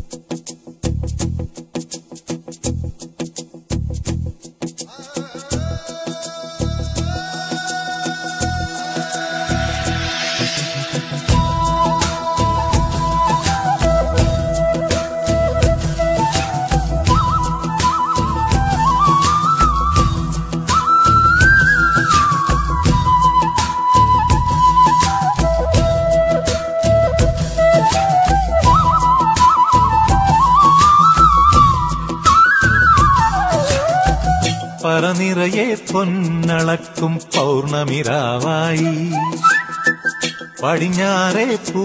പറനിറയെ പൊന്നളക്കും പൗർണമിരാവായി പടിഞ്ഞാറേ പൂ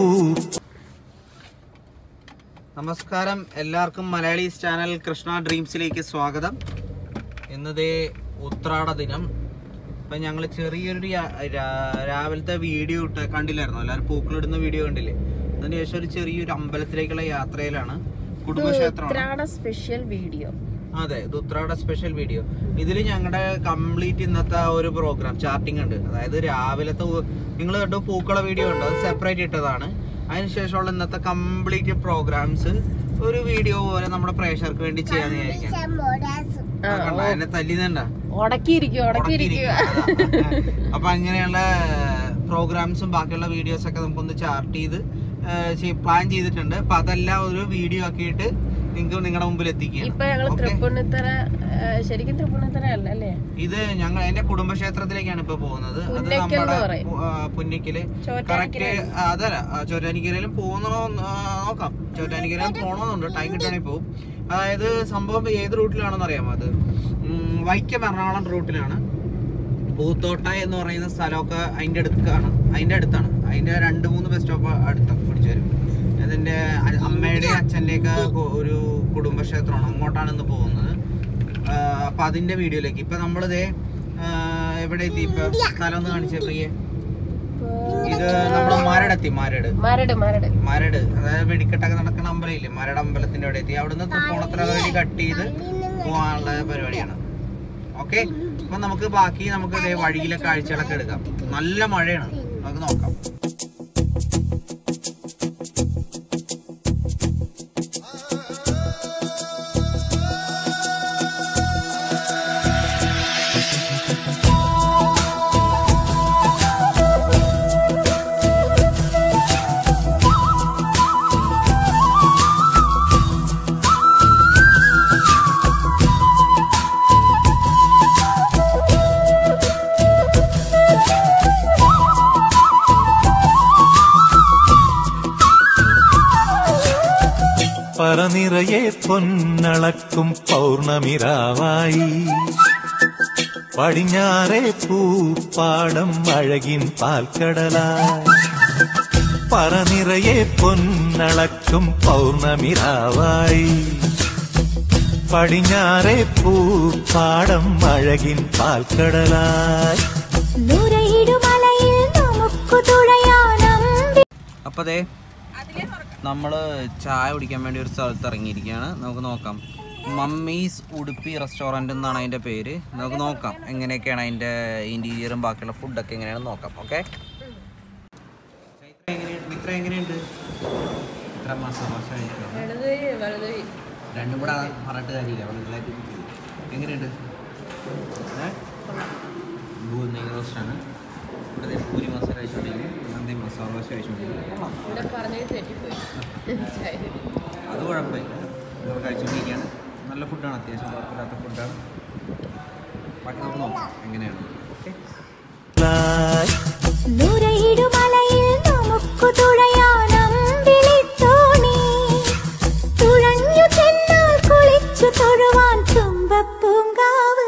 നമസ്കാരം എല്ലാവർക്കും മലയാളീസ് ചാനൽ കൃഷ്ണ ഡ്രീംസിലേക്ക് സ്വാഗതം ഇന്നതേ ഉത്രാട ദിനം അപ്പം ഞങ്ങൾ ചെറിയൊരു രാ- രാ- രാവിലത്തെ വീഡിയോ ഇട്ട് കണ്ടില്ലായിരുന്നു എല്ലാവരും പൂക്കളിടുന്ന വീഡിയോ കണ്ടില്ലേ അതിനുശേഷം ഒരു ചെറിയൊരു അമ്പലത്തിലേക്കുള്ള യാത്രയിലാണ് കുടുംബക്ഷേത്രമാണ് ഉത്രാട സ്പെഷ്യൽ വീഡിയോ അതെ ഇത് ഉത്രാട സ്പെഷ്യൽ വീഡിയോ ഇതിൽ ഞങ്ങളുടെ കംപ്ലീറ്റ് ഇന്നത്തെ ആ ഒരു പ്രോഗ്രാം ചാർട്ടിംഗ് ഉണ്ട് അതായത് രാവിലത്തെ നിങ്ങൾ കണ്ടു പൂക്കള വീഡിയോ ഉണ്ട് അത് സെപ്പറേറ്റ് ഇട്ടതാണ് അതിനുശേഷമുള്ള ഇന്നത്തെ കംപ്ലീറ്റ് പ്രോഗ്രാംസ് ഒരു വീഡിയോ പോലെ നമ്മുടെ പ്രേക്ഷകർക്ക് വേണ്ടി ചെയ്യാന്ന് വിചാരിക്കാം എന്നെ തല്ലിന്നുണ്ട ഉടക്കിയിരിക്കുക ഉടക്കിയിരിക്കുക അപ്പൊ അങ്ങനെയുള്ള പ്രോഗ്രാംസും ബാക്കിയുള്ള വീഡിയോസ് ഒക്കെ നമുക്കൊന്ന് ചാർട്ട് ചെയ്ത് പ്ലാൻ ചെയ്തിട്ടുണ്ട് അപ്പൊ അതെല്ലാം ഒരു വീഡിയോ ആക്കിയിട്ട് നിങ്ങൾക്ക് നിങ്ങളുടെ മുമ്പിൽ എത്തിക്കുകയാണ് ഇപ്പൊ ഞങ്ങള് Okay? തൃപ്പൂണിത്തറ ആ, ശരിക്കും തൃപ്പൂണിത്തറ അല്ല അല്ലേ ഇത് ഞങ്ങൾ എന്റെ കുടുംബക്ഷേത്രത്തിലേക്കാണ് ഇപ്പൊ പോകുന്നത് അത് പുന്നയ്ക്കൽ എന്ന് നമ്മുടെ പറയും. പു- ആ, പുന്നിക്കല് കറക്റ്റ് ചോറ്റാനിക്കര അതല്ല ആ, ചോറ്റാനിക്കരയിലും പോകുന്നോ നോക്കാം ചോറ്റാനിക്കരയിലും പോകണമെന്നുണ്ട് ടൈം കിട്ടുകയാണെങ്കിൽ പോകും അതായത് സംഭവം ഏത് റൂട്ടിലാണെന്ന് അറിയാമോ അത് ഉം, വൈക്കം എറണാകുളം റൂട്ടിലാണ് പൂത്തോട്ട എന്ന് പറയുന്ന സ്ഥലമൊക്കെ അതിന്റെ അടുത്താണ് അതിന്റെ അടുത്താണ് അതിന്റെ രണ്ട് മൂന്ന് ബസ് സ്റ്റോപ്പ് അടുത്തൊക്കെ പിടിച്ചു വരും അതിന്റെ അ- അമ്മയുടെയും അച്ഛൻ്റെയൊക്കെ ഒരു കുടുംബക്ഷേത്രമാണ് അങ്ങോട്ടാണ് ഇന്ന് പോകുന്നത് ആ, അപ്പൊ അതിന്റെ വീഡിയോയിലേക്ക് ഇപ്പൊ നമ്മളിതേ ആ, എവിടെ എത്തി ഇപ്പൊ സ്ഥലം ഒന്ന് കാണിച്ചേ പ്രിയെ ഇത് നമ്മുടെ മരടെത്തി മരട് മരട് മരട് മരട് അതായത് വെടിക്കെട്ടൊക്കെ നടക്കുന്ന അമ്പലമില്ലേ മരട് അമ്പലത്തിന്റെ അവിടെ എത്തി അവിടുന്ന് തൃപ്പൂണിത്തറ വഴി കട്ട് ചെയ്ത് പോകാനുള്ള പരിപാടിയാണ് ഓക്കെ അപ്പൊ നമുക്ക് ബാക്കി നമുക്ക് ദേ വഴിയിലെ കാഴ്ചകളൊക്കെ എടുക്കാം നല്ല മഴയാണ് നമുക്ക് നോക്കാം പറനിറയെ പൊന്നളക്കും പൗർണമിരാവായി പടിഞ്ഞാറേ പൂപ്പാടം അഴകിൻ പാൽക്കടലായി പറനിറയെ പൊന്നളക്കും പൗർണമിരാവായി പടിഞ്ഞാറേ പൂപ്പാടം അഴകിൻ പാൽക്കടലായി നുരയിടുമലയിൽ നമുക്കു തുഴയാനമ്പി അപ്പൊ ദേ നമ്മള് ചായ കുടിക്കാൻ വേണ്ടി ഒരു സ്ഥലത്ത് ഇറങ്ങിയിരിക്കുകയാണ് നമുക്ക് നോക്കാം മമ്മീസ് ഉടുപ്പി റെസ്റ്റോറൻറ്റ് എന്നാണ് അതിൻ്റെ പേര് നമുക്ക് നോക്കാം എങ്ങനെയൊക്കെയാണ് അതിൻ്റെ ഇൻറ്റീരിയറും ബാക്കിയുള്ള ഫുഡൊക്കെ എങ്ങനെയാണെന്ന് നോക്കാം ഓക്കെ ഇത്ര എങ്ങനെയുണ്ട് ഇത്ര മാസം വർഷം രണ്ടും കൂടെ പറഞ്ഞിട്ട് കാര്യമില്ല വളരെ എങ്ങനെയുണ്ട് ഏ? ഭൂമി റോസ്റ്റാണ് ഇവിടെ പൂരി മസാല കഴിച്ചുകൊണ്ടിരിക്കും നന്ദി മസാല ദോശ കഴിച്ചുകൊണ്ടിരിക്കും കൊള്ളാം. ഇവിടെ പറഞ്ഞത് തെറ്റിപ്പോയി അത് കുഴപ്പമില്ല നമ്മൾ കഴിച്ചുകൊണ്ടിരിക്കുകയാണ് നല്ല ഫുഡാണ് അത്യാവശ്യം കുഴപ്പമില്ലാത്ത ഫുഡാണ് ബാക്കി നമുക്ക് നോക്കാം എങ്ങനെയാണ് ഓക്കെ നുരയിടുമലയിൽ നമുക്കു തുഴയാനമ്പിളി തോണി തുഴഞ്ഞു ചെന്നാൽ കുളിച്ചു തൊഴുവാൻ തുമ്പപ്പൂങ്കാവ്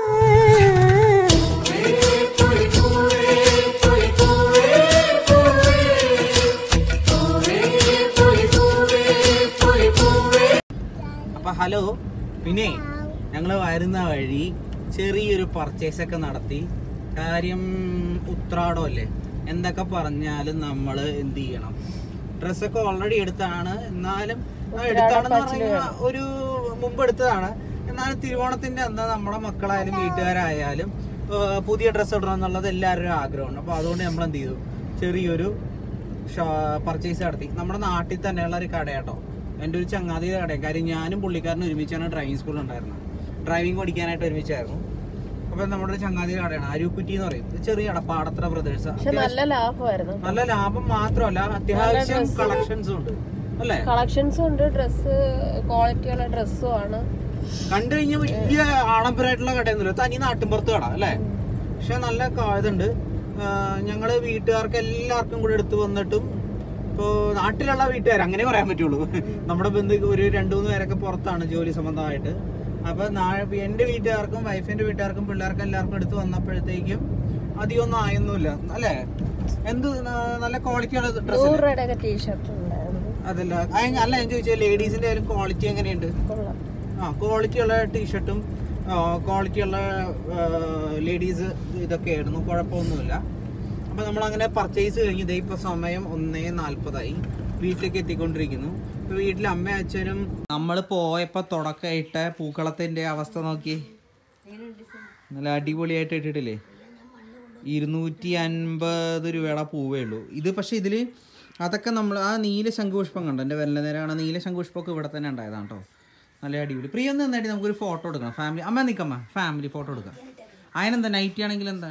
അപ്പൊ ഹലോ പിന്നെ ഞങ്ങൾ വരുന്ന വഴി ചെറിയൊരു പർച്ചേസ് ഒക്കെ നടത്തി കാര്യം ഉത്രാടം അല്ലേ എന്തൊക്കെ പറഞ്ഞാലും നമ്മൾ എന്ത് ചെയ്യണം ഡ്രസ്സൊക്കെ ഓൾറെഡി എടുത്താണ് എന്നാലും ആ എടുത്താണെന്ന് പറഞ്ഞാൽ ഒരു മുമ്പ് എടുത്തതാണ് എന്നാലും തിരുവോണത്തിന്റെ അന്ന് നമ്മുടെ മക്കളായാലും വീട്ടുകാരായാലും ആ, പുതിയ ഡ്രസ്സ് ഇടണം എന്നുള്ളത് എല്ലാവരുടെയും ആഗ്രഹമാണ് അപ്പോൾ അതുകൊണ്ട് നമ്മൾ എന്ത് ചെയ്തു ചെറിയൊരു പർച്ചേസ് നടത്തി നമ്മുടെ നാട്ടിൽ തന്നെയുള്ള ഒരു കട കേട്ടോ എൻ്റെ ഒരു ചങ്ങാതിയുടെ കടയാണ് കാര്യം ഞാനും പുള്ളിക്കാരനും ഒരുമിച്ചാണ് ഡ്രൈവിംഗ് സ്കൂളിൽ ഉണ്ടായിരുന്നത് ഡ്രൈവിംഗ് പഠിക്കാനായിട്ട് ഒരുമിച്ചായിരുന്നു അപ്പം നമ്മുടെ ഒരു ചങ്ങാതിയുടെ കടയാണ് അരൂക്കുറ്റി എന്ന് പറയും ഇത് ചെറിയ കട പാടത്ര പ്രദേശം പക്ഷെ നല്ല ലാഭമായിരുന്നു നല്ല ലാഭം മാത്രമല്ല അത്യാവശ്യം dress. കളക്ഷൻസും ഉണ്ട് അല്ലേ കളക്ഷൻസും ഉണ്ട് ഡ്രസ്സ് ക്വാളിറ്റിയുള്ള ഡ്രസ്സും ആണ് കണ്ടു കഴിഞ്ഞാൽ വലിയ ആഡംബരമായിട്ടുള്ള കടയൊന്നുമില്ല തനി നാട്ടിൻപുറത്ത് കട അല്ലേ പക്ഷെ നല്ല ക- ഇതുണ്ട് ആ, ഞങ്ങള് വീട്ടുകാർക്ക് എല്ലാവർക്കും കൂടെ എടുത്തു വന്നിട്ടും ഇപ്പോൾ നാട്ടിലുള്ള വീട്ടുകാർ അങ്ങനെ പറയാൻ പറ്റുള്ളൂ നമ്മുടെ ബന്ധു ഒരു രണ്ടു മൂന്ന് പേരൊക്കെ പുറത്താണ് ജോലി സംബന്ധമായിട്ട് അപ്പൊ നാ- എന്റെ വീട്ടുകാർക്കും വൈഫിന്റെ വീട്ടുകാർക്കും പിള്ളേർക്കും എല്ലാവർക്കും എടുത്ത് വന്നപ്പോഴത്തേക്കും അധികമൊന്നും ആയൊന്നുമില്ല അല്ലേ എന്ത് ന- നല്ല ക്വാളിറ്റിയുള്ള ഡ്രസ്സ് നൂറ് രൂപയുടെ ഒക്കെ ടീഷർട്ട് ഉണ്ടായിരുന്നു അതല്ല അയ- അല്ല ഞാൻ ചോദിച്ചത് ലേഡീസിന്റെ ആയാലും ക്വാളിറ്റി എങ്ങനെയുണ്ട് കൊള്ളാം ആ ക്വാളിറ്റിയുള്ള ടീഷർട്ടും ക്വാളിറ്റിയുള്ള ലേഡീസ് ഇതൊക്കെ ആയിരുന്നു കുഴപ്പമൊന്നുമില്ല അപ്പോൾ നമ്മൾ അങ്ങനെ പർച്ചേസ് കഴിഞ്ഞ് ഇതേ ഇപ്പോൾ സമയം ഒന്നേ നാൽപ്പതായി വീട്ടിലേക്ക് എത്തിക്കൊണ്ടിരിക്കുന്നു ഇപ്പോൾ വീട്ടിൽ അമ്മ അച്ഛനും നമ്മൾ പോയപ്പോൾ തുടക്കമിട്ട പൂക്കളത്തിൻ്റെ അവസ്ഥ നോക്കി നല്ല അടിപൊളിയായിട്ട് ഇട്ടിട്ടില്ലേ ഇരുന്നൂറ്റി അൻപത് രൂപയുടെ പൂവേ ഉള്ളൂ ഇത് പക്ഷേ ഇതിൽ അതൊക്കെ നമ്മൾ ആ നീല ശംഖുപുഷ്പം കണ്ടോ എൻ്റെ വെല്ല നേരമാണ് നീല ശംഖുപുഷ്പമൊക്കെ ഇവിടെ തന്നെ ഉണ്ടായതാണ് കേട്ടോ നല്ല അടിപൊളി പ്രിയ ഒന്ന് നന്നായിട്ട് നമുക്കൊരു ഫോട്ടോ എടുക്കണം ഫാമിലി അമ്മ നിൽക്കമ്മ ഫാമിലി ഫോട്ടോ എടുക്കാം അതിനെന്താ നൈറ്റി ആണെങ്കിൽ എന്താ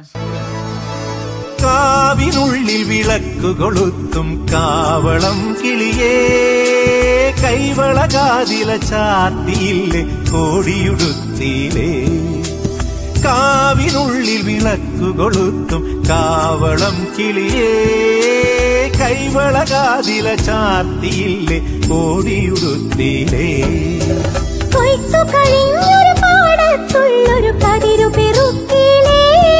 കാവിനുള്ളിൽ വിളക്കു കൊളുത്തും കാവളം കിളിയേ കൈവളകാതില ചാത്തിയില്ലേ കോടിയുടുത്തിയിലേ കാവിനുള്ളിൽ വിളക്കു കൊളുത്തും കാവളം കിളിയേ കൈവളകാതില ചാത്തിയില്ലേ കോടിയുടുത്തിയിലേ കൊയ്ത്തു കഴിഞ്ഞൊരു പാടത്തുള്ളൊരു കതിരു പെറുക്കിലേ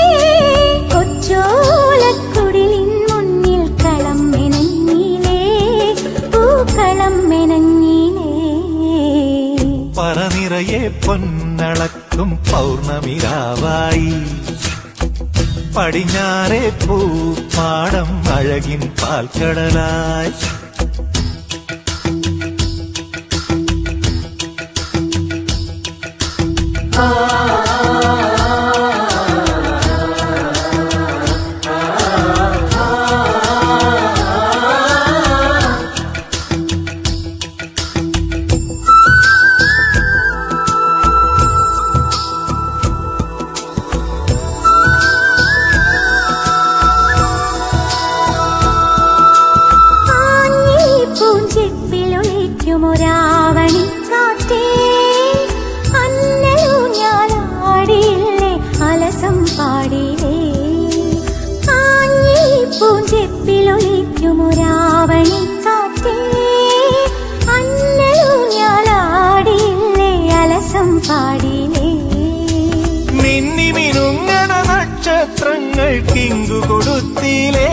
കൊച്ചോലക്കുടിലിൻ മുന്നിൽ കളം മെനഞ്ഞിലേ പൂക്കളം മെനഞ്ഞിലേ പറനിറയെ പൊന്നളക്കും പൗർണമിരാവായി പടിഞ്ഞാറെ പൂപ്പാടം അഴകിൻ പാൽക്കടലായി ആഞ്ഞി പൂഞ്ചെപ്പിലൊളിക്കുമൊരാവണി കാറ്റേ അന്നലൂഞ്ഞാലാടിയില്ലേ അലസം പാടിയില്ലേ ആഞ്ഞി പൂഞ്ചെപ്പിലൊളിക്കുമൊരാവണി കാറ്റേ അന്നലൂഞ്ഞാലാടിയില്ലേ അലസം പാടിയില്ലേ മിന്നി മിനുങ്ങണ നക്ഷത്രങ്ങൾ കിങ്കു കൊടുത്തിലേ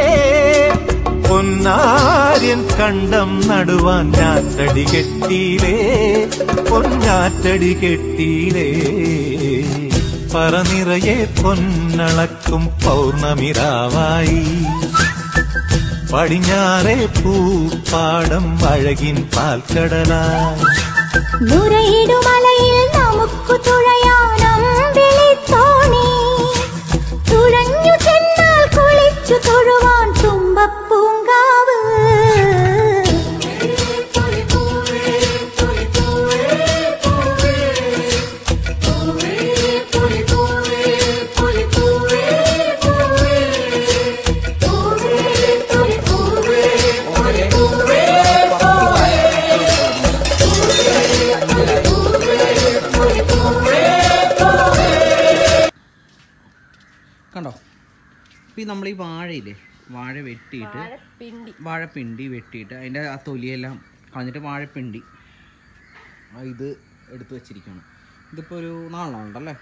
പൊന്നാര്യൻ കണ്ടം നടുവാൻ ഞാറ്റടി കെട്ടിയിലേ പൊന്നാറ്റടി കെട്ടിയിലേ പറനിറയെ പൊന്നളക്കും പൗർണമിരാവായി പടിഞ്ഞാറെ പൂപ്പാടം അഴകിൻ പാൽക്കടലായി നുരയിടുമലയിൽ നമുക്കു തുഴയാനം വിളിത്തോണി തുഴഞ്ഞു ചെന്നാൽ കുളിച്ചു തൊഴുവാൻ തുമ്പപ്പൂങ്കാവ് കണ്ടോ ഇപ്പം ഈ നമ്മൾ ഈ വാഴയില്ലേ വാഴ വെട്ടിയിട്ട് പിണ്ടി വാഴപ്പിണ്ടി വെട്ടിയിട്ട് അതിൻ്റെ ആ തൊലിയെല്ലാം കളഞ്ഞിട്ട് വാഴപ്പിണ്ടി ആ ഇത് എടുത്ത് വെച്ചിരിക്കുകയാണ് ഇതിപ്പോൾ ഒരു നാലെണ്ണം ഉണ്ടല്ലേ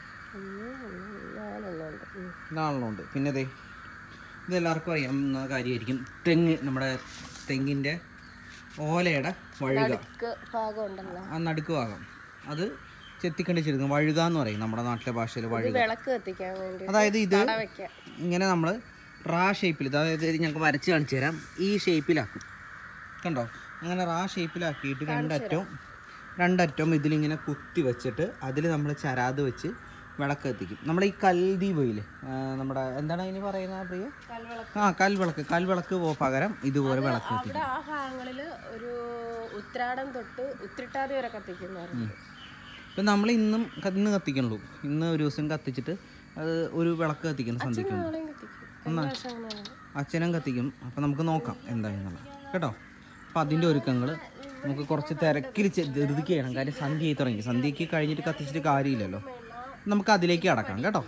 നാലെണ്ണം ഉണ്ട് പിന്നെ ദേ ഇത് എല്ലാവർക്കും അറിയാവുന്ന കാര്യമായിരിക്കും തെങ്ങ് നമ്മുടെ തെങ്ങിൻ്റെ ഓലയുടെ വഴുക നടുക്ക് ഭാഗം ഉണ്ടല്ലോ ആ നടുക്ക് ഭാഗം അത് ചെത്തിക്കണ്ടിച്ചിരിക്കും വഴുക എന്ന് പറയും നമ്മുടെ നാട്ടിലെ ഭാഷയിൽ ഇത് വഴുക വിളക്ക് കത്തിക്കാൻ വേണ്ടി അതായത് ഇത് തട വെക്കാൻ ഇങ്ങനെ നമ്മൾ റാ ഷേപ്പിൽ അതായത് ഇത് ഞങ്ങൾക്ക് വരച്ച് കാണിച്ചു തരാം ഈ ഷേപ്പിലാക്കും കണ്ടോ അങ്ങനെ റാ ഷേപ്പിലാക്കിയിട്ട് രണ്ടറ്റവും രണ്ടറ്റവും ഇതിലിങ്ങനെ കുത്തി വെച്ചിട്ട് അതിൽ നമ്മൾ ചരാത് വെച്ച് വിളക്ക് കത്തിക്കും നമ്മുടെ ഈ കൽദീപയില് നമ്മുടെ എന്താണ് അതിന് പറയുന്നത് പ്രിയ ആ കൽവിളക്ക് കൽവിളക്ക് പോ പകരം ഇതുപോലെ വിളക്ക് കത്തിക്കും അവിടെ ആ ഭാഗങ്ങളില് ഒരു ഉത്രാടം തൊട്ട് ഉത്രിട്ടാതി വരെ കത്തിക്കുന്നവരുണ്ട് ഇപ്പം നമ്മൾ ഇന്നും ക- ഇന്ന് കത്തിക്കണുള്ളൂ ഇന്ന് ഒരു ദിവസം കത്തിച്ചിട്ട് അത് ഒരു വിളക്ക് കത്തിക്കുന്നു സന്ധ്യയ്ക്ക് മുമ്പ്. നാളെയും കത്തിക്കും കഴിഞ്ഞ പ്രാവശ്യം അങ്ങനെയാണ് അച്ഛനും കത്തിക്കും അപ്പം നമുക്ക് നോക്കാം എന്താണെന്നുള്ളത് കേട്ടോ അപ്പം അതിൻ്റെ ഒരുക്കങ്ങൾ നമുക്ക് കുറച്ച് തിരക്കിൽ ചെ- ധൃതിക്ക് ചെയ്യണം കാര്യം സന്ധ്യയായി തുടങ്ങി സന്ധ്യയ്ക്ക് കഴിഞ്ഞിട്ട് കത്തിച്ചിട്ട് കാര്യമില്ലല്ലോ നമുക്ക് അതിലേക്ക് അടക്കാം കേട്ടോ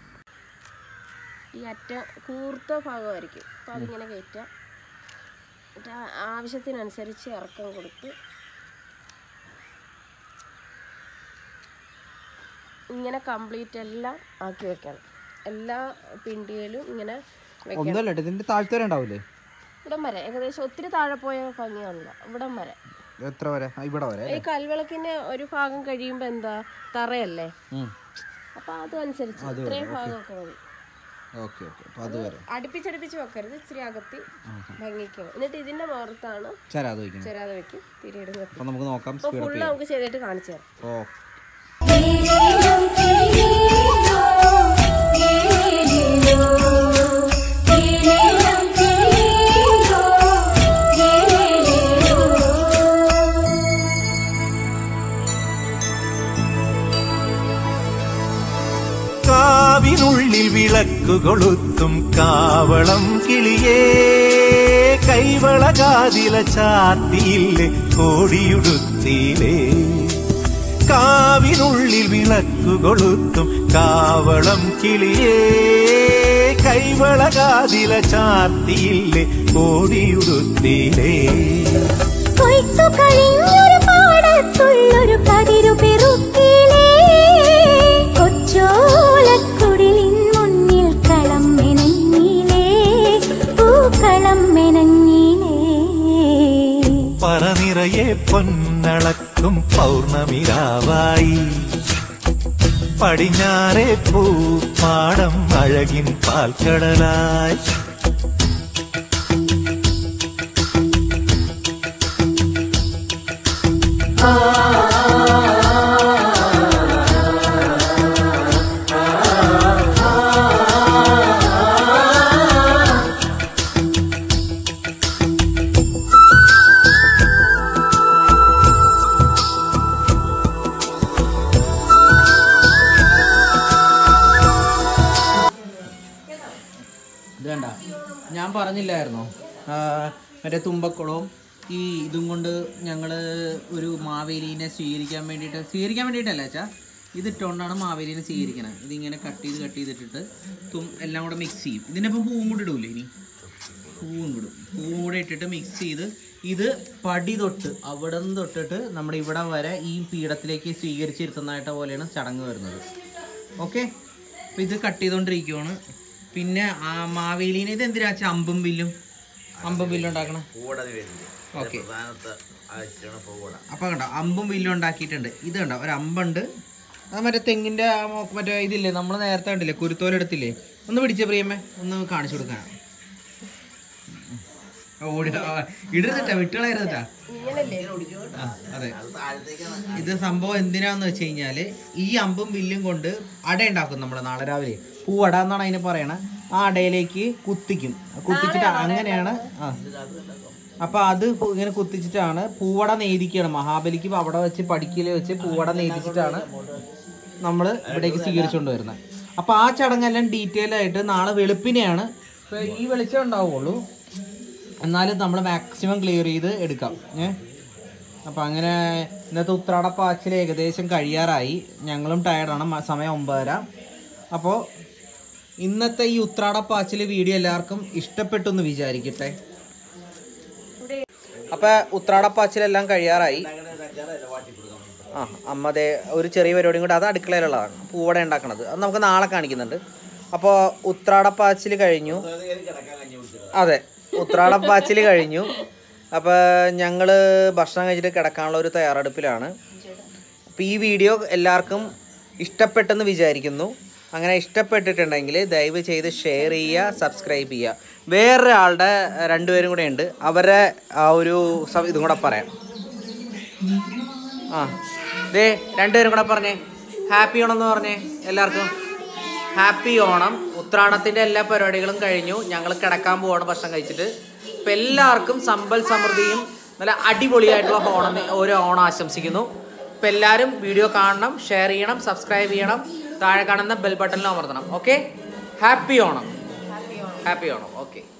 ഈ അറ്റ കൂർത്ത ഭാഗമായിരിക്കും അപ്പം അതിങ്ങനെ കയറ്റാം എന്നിട്ട് ആ- ആവശ്യത്തിനനുസരിച്ച് ഇറക്കം കൊടുത്ത് ഇങ്ങനെ കംപ്ലീറ്റ് എല്ലാം ആക്കി വെക്കണം എല്ലാ പിണ്ടിയിലും ഇങ്ങനെ വെക്കണം ഒന്നുമല്ല കേട്ടോ ഇതിൻ്റെ താഴ്ത്തവരെ ഉണ്ടാവില്ലേ ഇവിടം വരെ ഏകദേശം ഒത്തിരി താഴെ പോയ ഭംഗിയാണല്ലോ ഇവിടം വരെ എത്ര വരെ ആ, ഇവിടെ വരെ ഈ കൽവിളക്കിന്റെ ഒരു ഭാഗം കഴിയുമ്പോൾ എന്താ തറയല്ലേ ഉം. അപ്പൊ അതനുസരിച്ച് ഇത്രയും ഭാഗമൊക്കെ മതി ഓക്കെ ഓക്കെ അപ്പം അതുവരെ അടുപ്പിച്ചടുപ്പിച്ച് വെക്കരുത് ഇച്ചിരി അകത്തി ഭംഗിക്ക് എന്നിട്ട് ഇതിന്റെ മുഖത്താണ് ചരാതെ വയ്ക്കണം ചെരാതെ വെക്കും തിരിയിടും കത്തി അപ്പം നമുക്ക് നോക്കാം അപ്പൊ സ്പീഡ് ഫുള്ള് നമുക്ക് ചെയ്തിട്ട് കാണിച്ചു തരാം ഓ കാവിനുള്ളിൽ വിളക്കു കൊളുത്തും കാവളം കിളിയേ കൈവളകാതില ചാത്തിയില്ലേ കോടിയുടുത്തിയിലേ കാവിനുള്ളിൽ വിളക്കു കൊളുത്തും കാവളം കിളിയേ കൈവളകാതില ചാത്തിയില്ലേ കോടിയുടുത്തിയിലേ കൊയ്ത്തു കഴിഞ്ഞൊരു പാടത്തുള്ളൊരു കതിരു പെറുക്കിലേ കൊച്ചോലക്കുടിലിൻ മുന്നിൽ കളം മെനഞ്ഞിലേ പൂക്കളം മെനഞ്ഞിലേ പറനിറയെ പൊന്നളക്കും പൗർണമിരാവായി പടിഞ്ഞാറെ പൂപ്പാടം അഴകിൻ പാൽക്കടലായി ഇത് കണ്ട ഞാൻ പറഞ്ഞില്ലായിരുന്നോ ആ, മറ്റേ തുമ്പക്കുളവും ഈ ഇതും കൊണ്ട് ഞങ്ങൾ ഒരു മാവേലീനെ സ്വീകരിക്കാൻ വേണ്ടിയിട്ട് സ്വീകരിക്കാൻ വേണ്ടിയിട്ടല്ല അച്ഛാ ഇതിട്ടുകൊണ്ടാണ് മാവേലീനെ സ്വീകരിക്കണത് ഇതിങ്ങനെ കട്ട് ചെയ്ത് കട്ട് ചെയ്തിട്ടിട്ട് തും എല്ലാം കൂടെ മിക്സ് ചെയ്യും ഇതിനപ്പം പൂവും കൂടി ഇടൂലേ ഇനി പൂവും കൂടും പൂവും കൂടെ ഇട്ടിട്ട് മിക്സ് ചെയ്ത് ഇത് പടി തൊട്ട് അവിടെ നിന്ന് തൊട്ടിട്ട് നമ്മുടെ ഇവിടെ വരെ ഈ പീഠത്തിലേക്ക് സ്വീകരിച്ചിരുത്തുന്നതായിട്ട് പോലെയാണ് ചടങ്ങ് വരുന്നത് ഓക്കെ അപ്പം ഇത് കട്ട് ചെയ്തുകൊണ്ടിരിക്കുവാണ് പിന്നെ ആ മാവേലീനെ ഇത് എന്തിനാ വെച്ചാൽ അമ്പും വില്ലും അമ്പും വില്ലും ഉണ്ടാക്കണം ഓക്കെ അപ്പം കണ്ടോ അമ്പും വില്ലും ഉണ്ടാക്കിയിട്ടുണ്ട് ഇത് കണ്ടോ ഒരു അമ്പുണ്ട് അത് മറ്റേ തെങ്ങിൻ്റെ ആ മോ- മറ്റേ ഇതില്ലേ നമ്മൾ നേരത്തെ കണ്ടില്ലേ കുരുത്തോലെടുത്തില്ലേ ഒന്ന് പിടിച്ചേ പ്രിയമ്മേ ഒന്ന് കാണിച്ചു കൊടുക്കാൻ ഓടി ആ, ഇടരുതട്ടാ വിട്ടുകളയരുതട്ടാ ഇങ്ങനല്ലേ ആ, അതെ ഇത് സംഭവം എന്തിനാന്ന് വെച്ച് കഴിഞ്ഞാല് ഈ അമ്പും വില്ലും കൊണ്ട് അട ഉണ്ടാക്കും നമ്മൾ നാളെ രാവിലെ പൂവട എന്നാണ് അതിന് പറയണത് ആ അടയിലേക്ക് കുത്തിക്കും കുത്തിച്ചിട്ട് അങ്ങനെയാണ് ആ അപ്പൊ അത് പു- ഇങ്ങനെ കുത്തിച്ചിട്ടാണ് പൂവട നെയ്തിക്കാണ് മഹാബലിക്ക് അവിടെ വെച്ച് പടിക്കല് വെച്ച് പൂവട നെയ്തിച്ചിട്ടാണ് നമ്മൾ ഇവിടേക്ക് സ്വീകരിച്ചുകൊണ്ട് വരുന്നത് അപ്പൊ ആ ചടങ്ങെല്ലാം ഡീറ്റെയിൽ ആയിട്ട് നാളെ വെളുപ്പിനെയാണ് ഇപ്പൊ ഈ വെളിച്ചം ഉണ്ടാവുള്ളൂ എന്നാലും നമ്മൾ മാക്സിമം ക്ലിയർ ചെയ്ത് എടുക്കാം ഏ അപ്പം അങ്ങനെ ഇന്നത്തെ ഉത്രാടപ്പാച്ചിൽ ഏകദേശം കഴിയാറായി ഞങ്ങളും ടയർഡാണ് മ- സമയം ഒമ്പതര അപ്പോൾ ഇന്നത്തെ ഈ ഉത്രാടപ്പാച്ചിൽ വീഡിയോ എല്ലാവർക്കും ഇഷ്ടപ്പെട്ടു എന്ന് വിചാരിക്കട്ടെ അപ്പോൾ ഉത്രാടപ്പാച്ചിലെല്ലാം കഴിയാറായി ആ അമ്മ ദേ ഒരു ചെറിയ പരിപാടിയും കൂടെ അത് അടുക്കളയിലുള്ളതാണ് പൂവട ഉണ്ടാക്കണത് അത് നമുക്ക് നാളെ കാണിക്കുന്നുണ്ട് അപ്പോൾ ഉത്രാടപ്പാച്ചിൽ കഴിഞ്ഞു അതെ ഉത്രാടപ്പാച്ചിൽ കഴിഞ്ഞു അപ്പോൾ ഞങ്ങൾ ഭക്ഷണം കഴിച്ചിട്ട് കിടക്കാനുള്ള ഒരു തയ്യാറെടുപ്പിലാണ് അപ്പോൾ ഈ വീഡിയോ എല്ലാവർക്കും ഇഷ്ടപ്പെട്ടെന്ന് വിചാരിക്കുന്നു അങ്ങനെ ഇഷ്ടപ്പെട്ടിട്ടുണ്ടെങ്കിൽ ദയവ് ചെയ്ത് ഷെയർ ചെയ്യുക സബ്സ്ക്രൈബ് ചെയ്യുക വേറൊരാളുടെ രണ്ടുപേരും കൂടെ ഉണ്ട് അവരെ ആ ഒരു സ- ഇതും കൂടെ പറയാം ആ ദേ രണ്ടുപേരും കൂടെ പറഞ്ഞേ ഹാപ്പി ഓണം എന്ന് പറഞ്ഞേ എല്ലാവർക്കും ഹാപ്പി ഓണം ഉത്രാടത്തിൻ്റെ എല്ലാ പരിപാടികളും കഴിഞ്ഞു ഞങ്ങൾ കിടക്കാൻ പോവാണ് ഭക്ഷണം കഴിച്ചിട്ട് അപ്പം എല്ലാവർക്കും സമ്പൽ സമൃദ്ധിയും നല്ല അടിപൊളിയായിട്ടുള്ള ഓണം ഒരു ഓണം ആശംസിക്കുന്നു അപ്പോൾ എല്ലാവരും വീഡിയോ കാണണം ഷെയർ ചെയ്യണം സബ്സ്ക്രൈബ് ചെയ്യണം താഴെ കാണുന്ന ബെൽ ബട്ടണിൽ അമർത്തണം okay happy Onam happy Onam okay